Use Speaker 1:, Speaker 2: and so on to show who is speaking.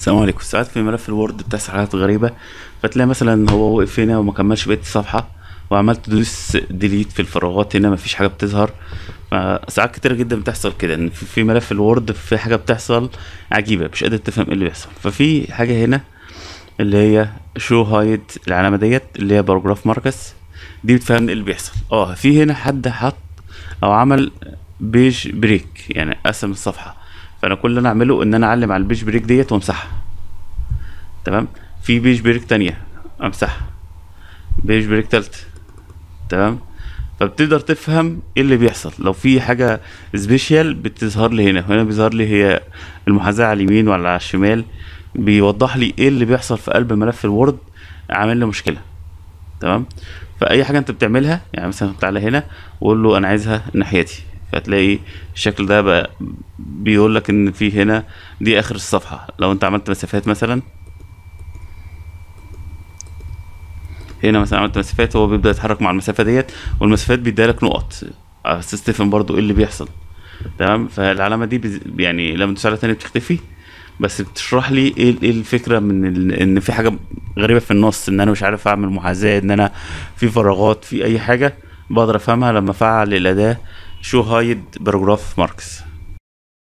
Speaker 1: السلام عليكم ساعات في ملف الوورد بتحصل حاجات غريبة فتلاقي مثلا هو وقف هنا وما كملش بقية الصفحة وعملت تدوس ديليت في الفراغات هنا مفيش حاجة بتظهر فساعات كتير جدا بتحصل كده ان في في ملف الوورد في حاجة بتحصل عجيبة مش قادر تفهم ايه اللي بيحصل ففي حاجة هنا اللي هي شو هايد العلامة ديت اللي هي باراجراف ماركس دي بتفهم ايه اللي بيحصل اه في هنا حد حط او عمل بيج بريك يعني قسم الصفحة فانا كل اللي انا اعمله ان انا اعلم على البيج بريك ديت وامسحها تمام في بيج بريك تانية امسحها بيج بريك تالتة تمام فبتقدر تفهم ايه اللي بيحصل لو في حاجة سبيشال بتظهر لي هنا هنا بيظهر لي هي المحاذاة على اليمين ولا على الشمال بيوضح لي ايه اللي بيحصل في قلب ملف الوورد عامل لي مشكلة تمام فاي حاجة انت بتعملها يعني مثلا تعالى هنا وقول له انا عايزها الناحية دي فتلاقي الشكل ده بقى بيقول لك ان في هنا دي اخر الصفحة لو انت عملت مسافات مثلا هنا مثلا عملت مسافات هو بيبدأ يتحرك مع المسافة ديت والمسافات بيديها لك نقط على اساس تفهم برضو ايه اللي بيحصل تمام فالعلامة دي بز... يعني لما تدوس عليها تاني بتختفي بس بتشرح لي ايه ايه الفكرة من ال... ان في حاجة غريبة في النص ان انا مش عارف اعمل محاذاة ان انا في فراغات في اي حاجة بقدر افهمها لما افعل الاداة شو هايد باراجراف ماركس